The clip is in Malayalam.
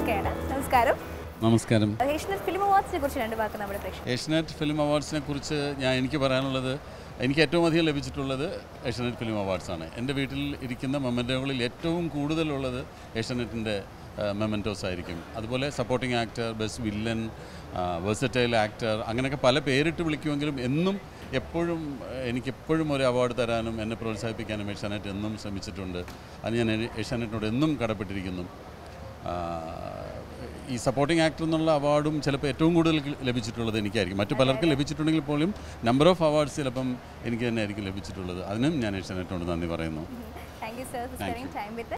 ചേർക്കുകയാണ് നമസ്കാരം നമസ്കാരം ഏഷ്യനെറ്റ് ഫിലിം അവാർഡ്സിനെ കുറിച്ച് രണ്ട് വാക്ക് നമ്മുടെ പ്രേക്ഷകർ ഏഷ്യനെറ്റ് ഫിലിം അവാർഡ്സിനെ കുറിച്ച് ഞാൻ എനിക്ക് പറയാനുള്ളത് എനിക്ക് ഏറ്റവും അധികം ലഭിച്ചിട്ടുള്ളത് ഏഷ്യനെറ്റ് ഫിലിം അവാർഡ്സാണ് എൻ്റെ വീട്ടിൽ ഇരിക്കുന്ന മൊമെൻറ്റോകളിൽ ഏറ്റവും കൂടുതലുള്ളത് ഏഷ്യനെറ്റിൻ്റെ മെമൻറ്റോസ് ആയിരിക്കും അതുപോലെ supporting actor best villain versatile actor അങ്ങനെയൊക്കെ പല പേരിട്ട് വിളിക്കുമെങ്കിലും എന്നും എപ്പോഴും എനിക്ക് എപ്പോഴും ഒരു അവാർഡ് തരാനും എന്നെ പ്രോത്സാഹിപ്പിക്കാനും ഏഷ്യാനെറ്റ് എന്നും ശ്രമിച്ചിട്ടുണ്ട് അത് ഞാൻ ഏഷ്യാനെറ്റിനോട് എന്നും കടപ്പെട്ടിരിക്കുന്നു ആ, ഈ സപ്പോർട്ടിംഗ് ആക്ടർ എന്നുള്ള അവാർഡും ചിലപ്പോൾ ഏറ്റവും കൂടുതൽ ലഭിച്ചിട്ടുള്ളത് എനിക്കായിരിക്കും മറ്റു പലർക്കും ലഭിച്ചിട്ടുണ്ടെങ്കിൽ പോലും നമ്പർ ഓഫ് അവാർഡ്സ് ചിലപ്പം എനിക്ക് തന്നെ ആയിരിക്കും ലഭിച്ചിട്ടുള്ളത് അതിനും ഞാൻ ഏഷ്യാനെറ്റിനോട് നന്ദി പറയുന്നു thank you sir for spending time with